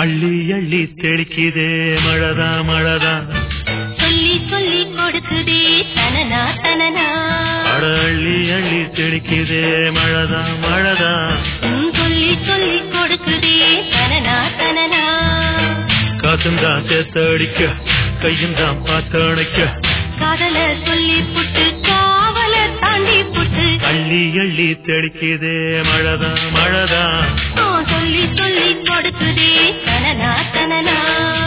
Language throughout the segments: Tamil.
அள்ளி அள்ளி தெளிக்குதே மழதா மழதா சொல்லி சொல்லி கொடுக்குதே தனனா தனனா அட அள்ளி அள்ளி தெளிக்குதே மழதா மழதா ம், சொல்லி சொல்லி கொடுக்குதே தனனா தனனா காத்தும் தான் சேர்த்தடிக்க கையும் தான் பார்த்தணைக்க காதல சொல்லி புட்டு காவல தாண்டி புட்டு அள்ளி அள்ளி தெளிக்குதே மழதா மழதா ஆ, சொல்லி சொல்லி கொடுக்குதே தனனா தனனா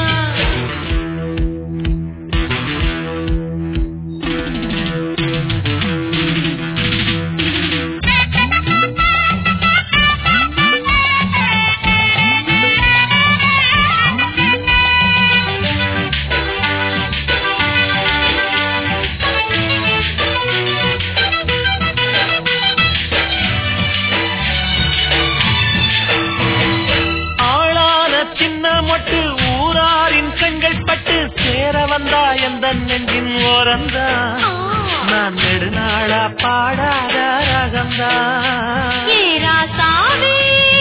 ஆளான சின்ன மொட்டு ஊராரின் கண்கள் பட்டு சேர வந்தா எந்த நெஞ்சின் ஓரந்தா ஆ, நான் நெடுநாளா பாடாத ரகந்தா ஏ ராசாவே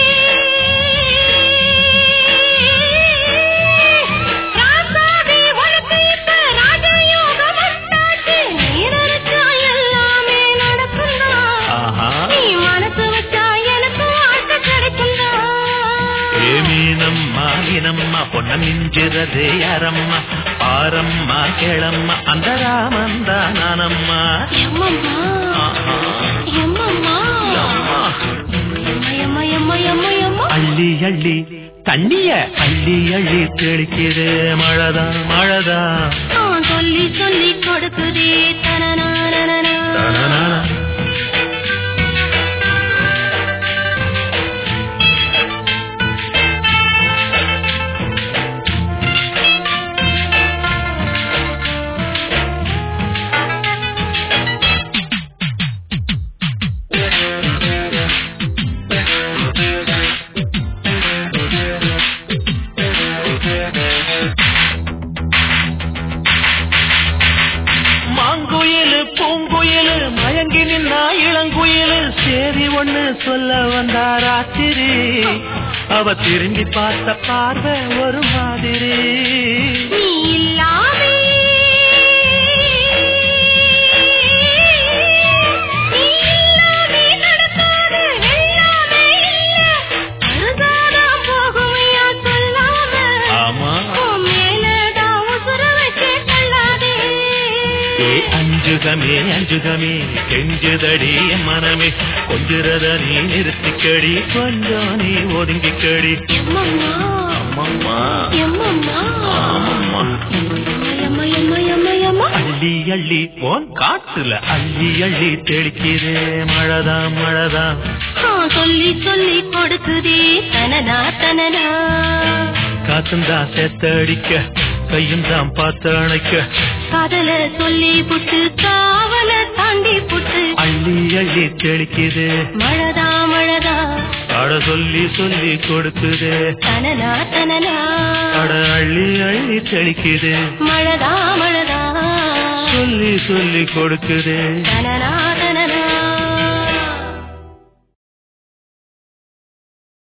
ராசாவே உனக்கு இப்ப ராஜயோகம் வந்தாச்சு. நீ நினைச்சா எல்லாமே நடக்கும்டா. ஆஹா நீ மனசு வச்சா எனக்கு வாழ்க்கை கிடைக்கும்டா. ஏ மீனம்மா மீனம்மா பொன்ன மிஞ்சிறதே யாரம்மா பாரம்மா கேளம்மா அந்த ராமந்தா நானம்மா எம்மம்மா, ஆஹா. எம்மம்மா. அம்மா. எம்மா, எம்மா, எம்மா, எம்மா. அள்ளி அள்ளி தண்ணிய அள்ளி அள்ளி தெளிக்குது மழதா மழதா ஆ, சொல்லி சொல்லி கொடுக்குதே தனனானனா தனனா. மாங்குயிலு பூங்குயிலு மயங்கி நின்னா இளங்குயிலு சேதி ஒண்ணு சொல்ல வந்தா ராத்திரி அவ திரும்பி பார்த்த பார்வை ஒரு மாதிரி நீ இல்லாமே நீ இல்லாமே நடக்காது எல்லாமே இல்ல அழுதாதான் போகுமையா சொல்லாம ஆமா உன் மேலதான் உசுர வச்சு தள்ளாதே ஏ அஞ்சுகமே அஞ்சுகமே கெஞ்சுதடி என் மனமே கொஞ்சுறத நீ நிறுத்திக்கடி கொஞ்சம் நீ ஒதுங்கிக்கடி எம்மம்மா அம்மம்மா எம்மம்மா ஆமம்மா எம்மா எம்மா எம்மா எம்மா அள்ளி அள்ளி போன் காட்டுல அள்ளி அள்ளி தெளிக்கிறே மழதா மழதா ஆ, சொல்லி சொல்லி கொடுக்குதே தனனா தனனா காத்துந்தா சேத்தடிக்க கையும் தான் பார்த்து அணைக்க காதல சொல்லி புட்டு காவல தாண்டி புட்டு அள்ளி அள்ளி தெளிக்குது மழதா மழதா அட சொல்லி சொல்லி கொடுக்குது தனனா தனனா அட அள்ளி அள்ளி தெளிக்குது மழதா மழதா சொல்லி சொல்லி கொடுக்குது தனனா